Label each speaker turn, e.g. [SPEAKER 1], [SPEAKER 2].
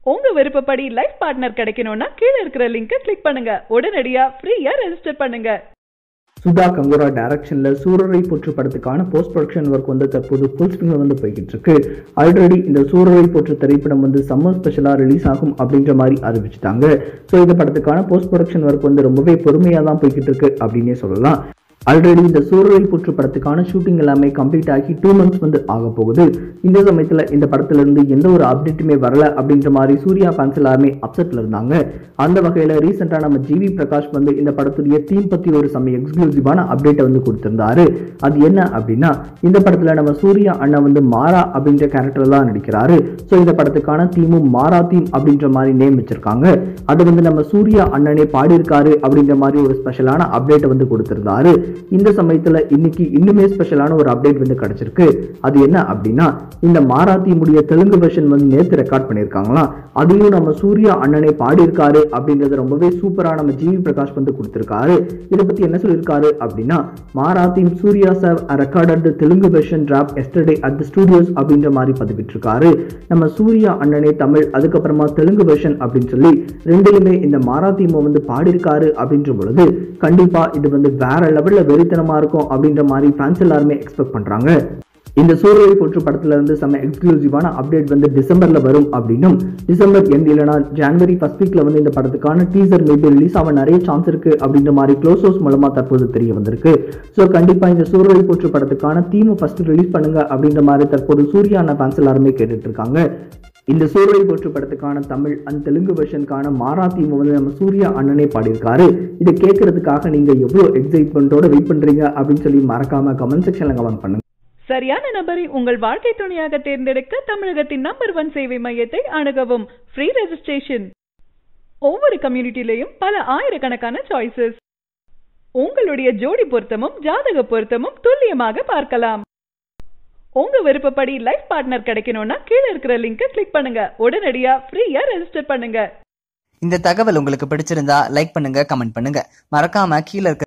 [SPEAKER 1] உங்க விருப்பப்படி life partner கிடைக்கணும்னா கீழே இருக்கிற லிங்கை கிளிக் பண்ணுங்க உடனடியா ஃப்ரீயா ரெஜிஸ்டர் பண்ணுங்க
[SPEAKER 2] சுதா கங்குரா டைரக்ஷன்ல சூரரை போற்று படத்துக்கான போஸ்ட் ப்ரொடக்ஷன் ஒர்க் வந்து தற்போது ஃபுல் ஸ்விங்ல வந்து போய்கிட்டு இருக்கு ஆல்ரெடி இந்த சூரரை போற்று திரைப்படம் வந்து சம்மர் ஸ்பெஷலா ரிலீஸ் ஆகும் அப்படின்ற மாதிரி அறிவிச்சிட்டாங்க ஸோ இந்த படத்துக்கான போஸ்ட் ப்ரொடக்ஷன் ஒர்க் வந்து ரொம்பவே பொறுமையாக தான் போய்கிட்டு இருக்கு அப்படின்னே சொல்லலாம் ஆல்ரெடி இந்த சூரரை போற்று படத்துக்கான ஷூட்டிங் எல்லாமே கம்ப்ளீட் ஆகி டூ மந்த்ஸ் வந்து ஆக போகுது இந்த சமயத்தில் இந்த படத்துல இருந்து எந்த ஒரு அப்டேட்டுமே வரல அப்படின்ற மாதிரி சூர்யா ஃபேன்ஸ் எல்லாருமே அப்செட்ல இருந்தாங்க அந்த வகையில் ரீசெண்டாக நம்ம ஜிவி பிரகாஷ் வந்து இந்த படத்துடைய தீம் பற்றி ஒரு செம்ம எக்ஸ்க்ளூசிவான அப்டேட்டை வந்து கொடுத்திருந்தாரு அது என்ன அப்படின்னா இந்த படத்தில் நம்ம சூர்யா அண்ணன் வந்து மாறா அப்படின்ற கேரக்டர் தான் நடிக்கிறாரு ஸோ இந்த படத்துக்கான தீமும் மாறா தீம் அப்படின்ற மாதிரி நேம் வச்சிருக்காங்க அது வந்து நம்ம சூர்யா அண்ணனே பாடியிருக்காரு அப்படின்ற மாதிரி ஒரு ஸ்பெஷலான அப்டேட்டை வந்து கொடுத்திருந்தாரு இந்த சமயத்துல இன்னைக்கு இன்னுமே ஸ்பெஷலான ஒரு அப்டேட் வந்து கிடைச்சிருக்கு அது என்ன அப்படின்னா இந்த மாராத்தி முடிய தெலுங்கு வெர்ஷன் வந்து நேத்து ரெக்கார்ட் பண்ணியிருக்காங்களாம் அதையும் நம்ம சூர்யா அண்ணனே பாடியிருக்காரு அப்படின்றது ரொம்பவே சூப்பரா நம்ம ஜிவி பிரகாஷ் வந்து கொடுத்திருக்காரு இதை பத்தி என்ன சொல்லியிருக்காரு அப்படின்னா மாராத்தீம் Surya sir recorded Telugu version drop yesterday at the studios அப்படின்ற மாதிரி பதிவிட்டிருக்காரு நம்ம சூர்யா அண்ணனே தமிழ் அதுக்கப்புறமா தெலுங்கு வெர்ஷன் அப்படின்னு சொல்லி ரெண்டுலுமே இந்த மாராத்தீமை வந்து பாடியிருக்காரு அப்படின்ற பொழுது கண்டிப்பா இது வந்து வேற லெவல்ல வெறித்தனமா இருக்கும் அப்படின்ற மாதிரி ஃபேன்ஸ் எல்லாருமே எக்ஸ்பெக்ட் பண்றாங்க இந்த சூரியரை போற்று படத்துல இருந்து செம்ம எக்ஸ்க்ளூசிவான அப்டேட் வந்து டிசம்பர்ல வரும் அப்படின்னும் டிசம்பர் எண்ட் இல்லைனா ஜனவரி ஃபர்ஸ்ட் வீக்ல வந்து இந்த படத்துக்கான டீசர் மேபி ரிலீஸ் ஆக நிறைய சான்ஸ் இருக்கு அப்படின்ற மாதிரி க்ளோஸ் ஹவுஸ் மூலமா தற்போது தெரிய வந்திருக்கு ஸோ கண்டிப்பா இந்த சூரியரை போற்று படத்துக்கான தீமை ஃபர்ஸ்ட் ரிலீஸ் பண்ணுங்க அப்படின்ற மாதிரி தற்போது சூர்யான ஃபேன்ஸ் எல்லாருமே கேட்டுட்டு இருக்காங்க இந்த சூரியரை போற்று படத்துக்கான தமிழ் அண்ட் தெலுங்கு வெர்ஷனுக்கான மாறா தீம் வந்து நம்ம சூர்யா அண்ணனே பாடியிருக்காரு இதை கேட்கறதுக்காக நீங்க எவ்வளவு எக்ஸைட்மெண்ட்டோட வெயிட் பண்றீங்க அப்படின்னு சொல்லி மறக்காம கமெண்ட் செக்ஷன்ல கமெண்ட் பண்ணுங்க
[SPEAKER 1] சரியான நபரை உங்கள் வாழ்க்கை துணையாக தேர்ந்தெடுக்க தமிழகத்தின் நம்பர் ஒன் சேவை மையத்தை அணுகவும் ஃப்ரீ ரெஜிஸ்ட்ரேஷன் ஒவ்வொரு கம்யூனிட்டிலையும் பல ஆயிரக்கணக்கான சாய்ஸஸ் உங்களுடைய ஜோடி பொருத்தமும் ஜாதக பொருத்தமும் துல்லியமாக பார்க்கலாம் உங்க விருப்பப்படி லைஃப் பார்ட்னர் கிடைக்கணும்னா கீழே இருக்கிற லிங்கை கிளிக் பண்ணுங்க உடனடியா ஃப்ரீயா ரெஜிஸ்டர் பண்ணுங்க
[SPEAKER 3] இந்த தகவல் உங்களுக்கு பிடிச்சிருந்தா லைக் பண்ணுங்க கமெண்ட் பண்ணுங்க மறக்காம கீழே இருக்க